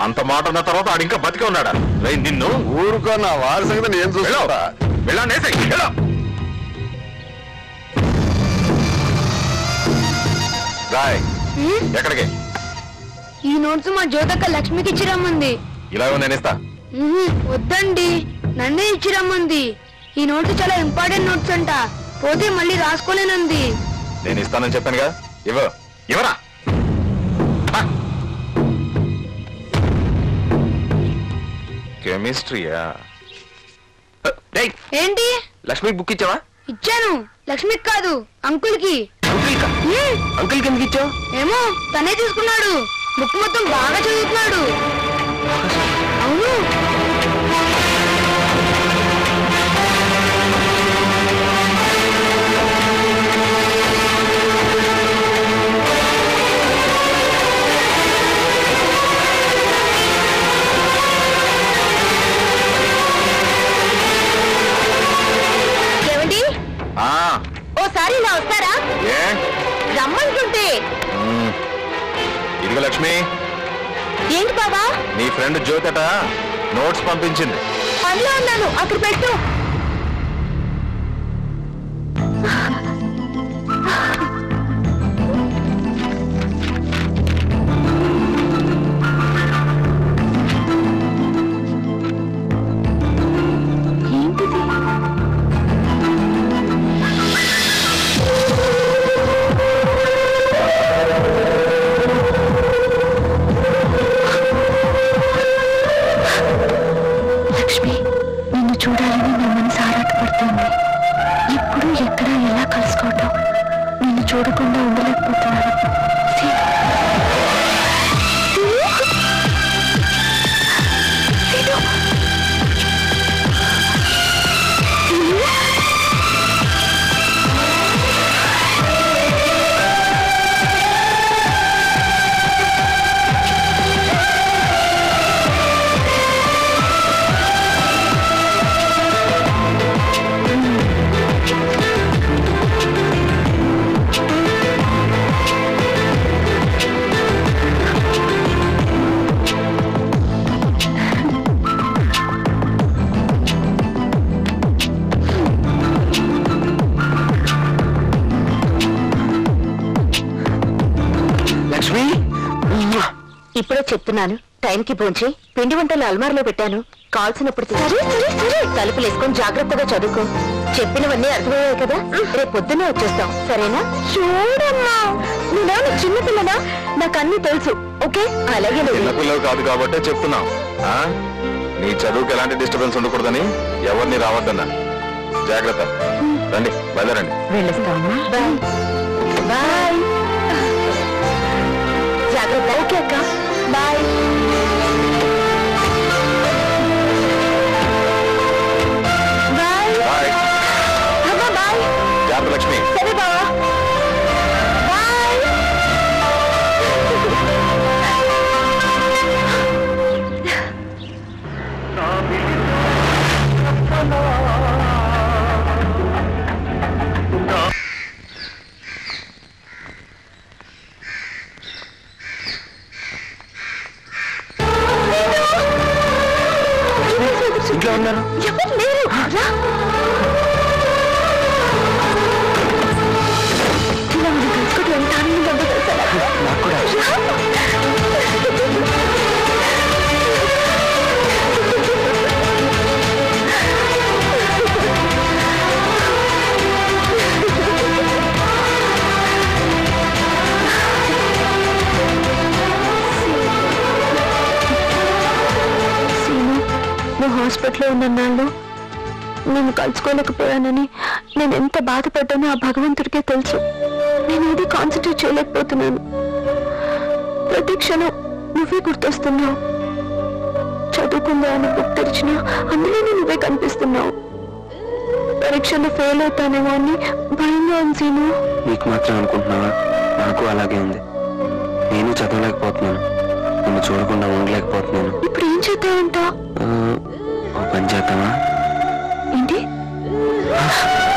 అంత మాట అన్న తర్వాత ఆడు ఇంకా బతికే ఉన్నాడా రేయ్ నిన్ను ఊరుకో నా వారి సంగతి నేను వెళ్ళు చూస్తా వెళ్ళండి ఏసై, వెళ్ళు రాయ్ హ్మ్? ఎక్కడికి ఈ నోట్స్ మా జ్యోతక్క లక్ష్మికి ఇచ్చి రమ్మంది ఇలా నేను ఇస్తా ఉహు, వద్దండి నన్నే ఇచ్చి రమ్మంది ఈ నోట్స్ చాలా ఇంపార్టెంట్ నోట్స్ అంట పోతే మళ్ళీ రాసుకోలేనంది నేను ఇస్తానని చెప్పానుగా ఇవ్వ ఇవ్వరా ఆ. కెమిస్ట్రీయా డేయ్ ఏంటి లక్ష్మికి బుక్ ఇచ్చావా ఇచ్చాను లక్ష్మికి కాదు అంకుల్కి అంకుల్ హ్మ్, అంకుల్కి ఎందుకు ఇచ్చావు ఏమో తనే తీసుకున్నాడు బుక్ మొత్తం బాగా చదువుతున్నాడు అవును ఏమండి ఆ, ఓసారి ఇలా వస్తారా ఏ రమ్మంటుంటే మ్మ్. ఇదిగో లక్ష్మి ఏంటి బాబా నీ ఫ్రెండ్ జ్యోతట నోట్స్ పంపించింది పనిలో ఉన్నాను అక్కడ పెట్టు లక్ష్మి నిన్ను చూడాలని నా మనసు ఆరాటపడుతుంది ఎప్పుడు ఎక్కడ ఎలా కలుసుకోవటం నిన్ను చూడకుండా ఉండలేకపోతున్నాను సీ- సీను! సీను! సీను! లక్ష్మి ఇప్పుడే చెప్తున్నాను టైంకి పోంచి పిండి వంటలు అల్మార్లో పెట్టాను కాల్సినప్పుడు సరే సరే సరే తలుపులు వేసుకొని జాగ్రత్తగా చదువుకో చెప్పినవన్నీ అర్థమయ్యాయి కదా రేపు పొద్దున్నే వచ్చేస్తాం సరేనా చూడమ్మా నువ్వేమన్నా చిన్నపిల్లనా నాకు అన్ని తెలుసు ఓకే అలాగే నువ్వు చిన్నపిల్లలు కాదు కాబట్టే చెప్తున్నాం ఆ? నీ చదువుకి ఎలాంటి డిస్టర్బెన్స్ ఉండకూడదని ఎవరిని రావద్దన్నా జాగ్రత్త రండి బయలుదేరండి వెళ్ళొస్తామా బాయ్ బాయ్ జాగ్రత్త ఓకే అక్క బాయ్ బాయ్ బాయ్ అమ్మా బాయ్ జాగ్రత్త లక్ష్మి సరే బావా బాయ్ ఇంట్లో ఉన్నారు ఎవరు లేరు రా ఇలా మనం కలుసుకోవడం ఎంత ఆనందంగా ఉందో తెలుసా నాకు కూడా సీను నువ్వు హాస్పిటల్లో ఉన్న నాళ్ళు నేను కలుసుకోలేకపోయానని నేను ఎంత బాధపడ్డానో ఆ భగవంతుడికే తెలుసు నేను ఏది కాన్సన్ట్రేట్ చేయలేకపోతున్నాను ప్రతి క్షణం నువ్వే గుర్తొస్తున్నావు చదువుకుందా అని బుక్ తెరిచినా అందులోనే నువ్వే కనిపిస్తున్నావు పరీక్షలో ఫెయిల్ అవుతానేమో అని భయంగా ఉంది సీను నీకు మాత్రం అనుకుంటున్నావా నాకు అలాగే ఉంది నేను చదవలేకపోతున్నాను నిన్ను చూడకుండా ఉండలేకపోతున్నాను ఇప్పుడు ఏం చేద్దామంటావు ఆ, ఓ పని చేద్దామా ఏంటి